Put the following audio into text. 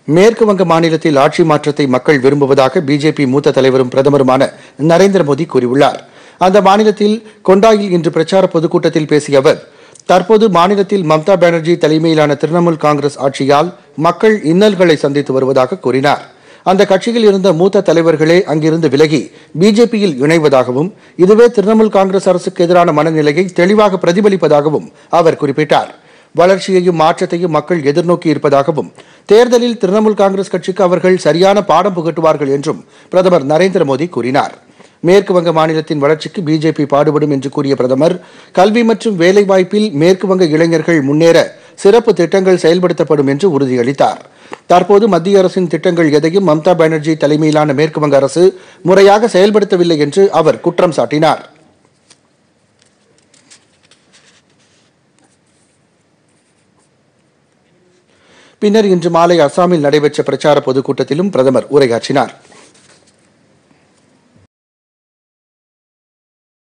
மேற்கு வங்க மாநிலத்தில் ஆட்சி மாற்றத்தை மக்கள் விரும்புவதாக பிஜேபி மூத்த தலைவரும் பிரதமருமான நரேந்திர மோடி கூறியுள்ளார் அந்த மாநிலத்தில் கொண்டாயில் இன்று பிரச்சார பொதுக்கூட்டத்தில் பேசிய அவர் தற்போது மாநிலத்தில் மம்தா பானர்ஜி தலைமையிலான திரிணாமுல் காங்கிரஸ் ஆட்சியால் மக்கள் இன்னல்களை சந்தித்து வருவதாக கூறினார் அந்த கட்சியில் இருந்த மூத்த தலைவர்களே அங்கிருந்து விலகி பிஜேபியில் இணைவதாகவும் இதுவே திரிணாமுல் காங்கிரஸ் அரசுக்கு எதிரான மனநிலையை தெளிவாக பிரதிபலிப்பதாகவும் அவர் குறிப்பிட்டார் வளர்ச்சியையும் மாற்றத்தையும் மக்கள் எதிர்நோக்கி இருப்பதாகவும் தேர்தலில் திரிணாமுல் காங்கிரஸ் கட்சிக்கு அவர்கள் சரியான பாடம் புகட்டுவார்கள் என்றும் பிரதமர் நரேந்திர மோடி கூறினார் மேற்கு வங்க மாநிலத்தின் வளர்ச்சிக்கு பிஜேபி பாடுபடும் என்று கூறிய பிரதமர் கல்வி மற்றும் வேலைவாய்ப்பில் மேற்கு வங்க இளைஞர்கள் முன்னேற சிறப்பு திட்டங்கள் செயல்படுத்தப்படும் என்று உறுதியளித்தார் தற்போது மத்திய அரசின் திட்டங்கள் எதையும் மம்தா பானர்ஜி தலைமையிலான மேற்கு வங்க அரசு முறையாக செயல்படுத்தவில்லை என்று அவர் குற்றம் சாட்டினார் பின்னர் இன்று மாலை அசாமில் நடைபெற்ற பிரச்சார பொதுக்கூட்டத்திலும் பிரதமர் உரையாற்றினார்